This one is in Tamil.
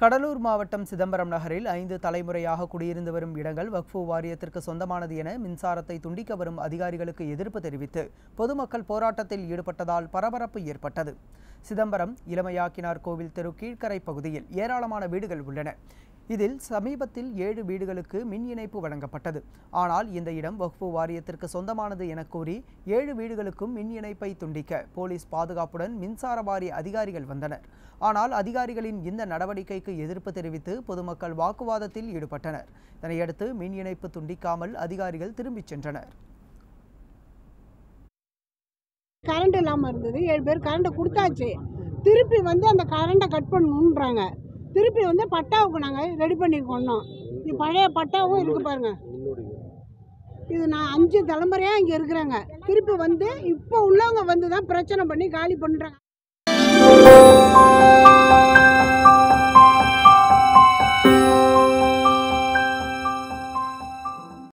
கடலூர் மாவட்டம் சிதம்பரம் நகரில் ஐந்து தலைமுறையாக குடியிருந்து வரும் இடங்கள் வக்ஃபு வாரியத்திற்கு சொந்தமானது என மின்சாரத்தை துண்டிக்க வரும் அதிகாரிகளுக்கு எதிர்ப்பு தெரிவித்து பொதுமக்கள் போராட்டத்தில் ஈடுபட்டதால் பரபரப்பு ஏற்பட்டது சிதம்பரம் இளமையாக்கினார் கோவில் தெரு கீழ்க்கரை பகுதியில் ஏராளமான வீடுகள் உள்ளன இதில் சமீபத்தில் ஏழு வீடுகளுக்கு மின் இணைப்பு வழங்கப்பட்டது ஆனால் இந்த இடம் வக்ஃபு வாரியத்திற்கு சொந்தமானது என கூறி ஏழு வீடுகளுக்கும் மின் இணைப்பை துண்டிக்க போலீஸ் பாதுகாப்புடன் மின்சார வாரிய அதிகாரிகள் வந்தனர் ஆனால் அதிகாரிகளின் இந்த நடவடிக்கைக்கு எதிர்ப்பு தெரிவித்து பொதுமக்கள் வாக்குவாதத்தில் ஈடுபட்டனர் இதனையடுத்து மின் இணைப்பு துண்டிக்காமல் அதிகாரிகள் திரும்பிச் சென்றனர் கரண்ட் இல்லாமல் இருந்தது ஏழு பேர் கரண்ட்டை கொடுத்தாச்சு திருப்பி வந்து அந்த கரண்ட்டை கட் பண்ணணுன்றாங்க திருப்பி வந்து பட்டாவுக்கு நாங்கள் ரெடி பண்ணியிருக்கோம் இது பழைய பட்டாவும் இருக்குது பாருங்க இது நான் அஞ்சு தலைமுறையாக இங்கே இருக்கிறாங்க திருப்பி வந்து இப்போ உள்ளவங்க வந்து தான் பிரச்சனை பண்ணி காலி பண்ணுறாங்க